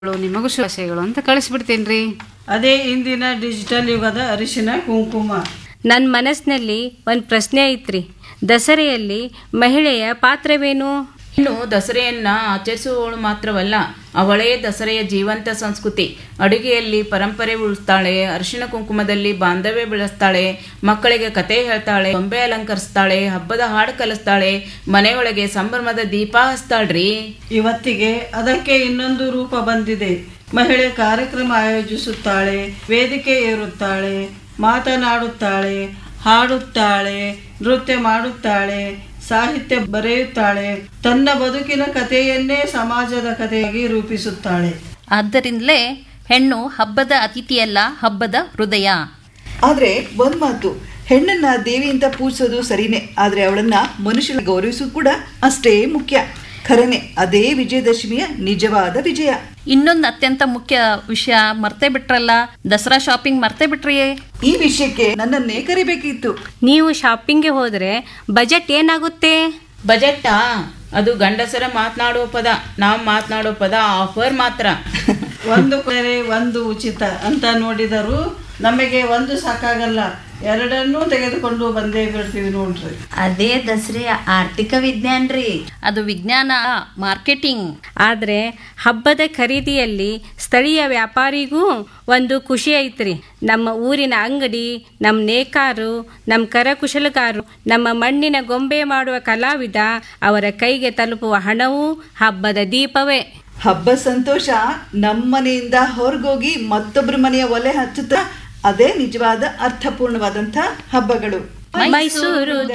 ನಿಮಗೂ ಶುಭಾಶಯಗಳು ಅಂತ ಕಳಿಸ್ಬಿಡ್ತೇನ್ರಿ ಅದೇ ಇಂದಿನ ಡಿಜಿಟಲ್ ಯುಗದ ಅರಿಶಿನ ಕುಂಕುಮ ನನ್ನ ಮನಸ್ಸಿನಲ್ಲಿ ಒಂದು ಪ್ರಶ್ನೆ ಐತ್ರಿ ದಸರೆಯಲ್ಲಿ ಮಹಿಳೆಯ ಪಾತ್ರವೇನು ಇನ್ನು ದಸರೆಯನ್ನ ಆಚರಿಸುವವಳು ಮಾತ್ರವಲ್ಲ ಅವಳೇ ದಸರೆಯ ಜೀವಂತ ಸಂಸ್ಕೃತಿ ಅಡುಗೆಯಲ್ಲಿ ಪರಂಪರೆ ಉಳಿಸ್ತಾಳೆ ಅರಿಶಿಣ ಕುಂಕುಮದಲ್ಲಿ ಬಾಂಧವ್ಯ ಬೆಳೆಸ್ತಾಳೆ ಮಕ್ಕಳಿಗೆ ಕತೆ ಹೇಳ್ತಾಳೆ ಗೊಂಬೆ ಅಲಂಕರಿಸ್ತಾಳೆ ಹಬ್ಬದ ಹಾಡು ಕಲಿಸ್ತಾಳೆ ಮನೆಯೊಳಗೆ ಸಂಭ್ರಮದ ದೀಪ ಹಚ್ತಾಳ್ರಿ ಇವತ್ತಿಗೆ ಅದಕ್ಕೆ ಇನ್ನೊಂದು ರೂಪ ಬಂದಿದೆ ಮಹಿಳೆ ಕಾರ್ಯಕ್ರಮ ಆಯೋಜಿಸುತ್ತಾಳೆ ವೇದಿಕೆ ಏರುತ್ತಾಳೆ ಮಾತನಾಡುತ್ತಾಳೆ ಹಾಡುತ್ತಾಳೆ ನೃತ್ಯ ಮಾಡುತ್ತಾಳೆ ಸಾಹಿತ್ಯ ಬರೆಯುತ್ತಾಳೆ ತನ್ನ ಬದುಕಿನ ಕಥೆಯನ್ನೇ ಸಮಾಜದ ಕಥೆಯಾಗಿ ರೂಪಿಸುತ್ತಾಳೆ ಆದ್ದರಿಂದಲೇ ಹೆಣ್ಣು ಹಬ್ಬದ ಅತಿಥಿಯಲ್ಲ ಹಬ್ಬದ ಹೃದಯ ಆದ್ರೆ ಒಂದ್ ಮಾತು ಹೆಣ್ಣನ್ನ ದೇವಿ ಅಂತ ಪೂಜಿಸೋದು ಸರಿನೇ ಆದ್ರೆ ಅವಳನ್ನ ಮನುಷ್ಯನ ಗೌರವಿಸೋದು ಕೂಡ ಅಷ್ಟೇ ಮುಖ್ಯ ಖರೇನೆ ಅದೇ ವಿಜಯದಶಮಿಯ ನಿಜವಾದ ವಿಜಯ ಇನ್ನೊಂದು ಅತ್ಯಂತ ಮುಖ್ಯ ವಿಷಯ ಮರ್ತೇ ಬಿಟ್ರಲ್ಲ ದಸರಾ ಶಾಪಿಂಗ್ ಮರ್ತೇ ಬಿಟ್ರಿ ಈ ವಿಷಯಕ್ಕೆ ನನ್ನನ್ನೇ ಕರಿಬೇಕಿತ್ತು ನೀವು ಶಾಪಿಂಗ್ಗೆ ಹೋದರೆ ಬಜೆಟ್ ಏನಾಗುತ್ತೆ ಬಜೆಟ್ಟಾ ಅದು ಗಂಡಸರ ಮಾತನಾಡೋ ಪದ ನಾವು ಮಾತನಾಡೋ ಪದ ಆಫರ್ ಮಾತ್ರ ಒಂದು ಕೊರೆ ಒಂದು ಉಚಿತ ಅಂತ ನೋಡಿದರೂ ನಮಗೆ ಒಂದು ಸಾಕಾಗಲ್ಲ ಎರಡನ್ನೂ ತೆಗೆದುಕೊಂಡು ಬಂದೇ ಬಿಡ್ತೀವಿ ನೋಡ್ರಿ ಅದೇ ದಸರೆಯ ಆರ್ಥಿಕ ವಿಜ್ಞಾನ ರೀ ಅದು ವಿಜ್ಞಾನ ಮಾರ್ಕೆಟಿಂಗ್ ಆದರೆ ಹಬ್ಬದ ಖರೀದಿಯಲ್ಲಿ ಸ್ಥಳೀಯ ವ್ಯಾಪಾರಿಗೂ ಒಂದು ಖುಷಿ ಐತ್ರಿ ನಮ್ಮ ಊರಿನ ಅಂಗಡಿ ನಮ್ಮ ನೇಕಾರು ನಮ್ಮ ಕರಕುಶಲಗಾರರು ನಮ್ಮ ಮಣ್ಣಿನ ಗೊಂಬೆ ಮಾಡುವ ಕಲಾವಿದ ಅವರ ಕೈಗೆ ತಲುಪುವ ಹಣವೂ ಹಬ್ಬದ ದೀಪವೇ ಹಬ್ಬ ಸಂತೋಷ ನಮ್ಮನೆಯಿಂದ ಹೊರಗೋಗಿ ಮತ್ತೊಬ್ಬರ ಮನೆಯ ಒಲೆ ಹಚ್ಚುತ್ತಾ ಅದೇ ನಿಜವಾದ ಅರ್ಥಪೂರ್ಣವಾದಂಥ ಹಬ್ಬಗಳು ಮೈಸೂರು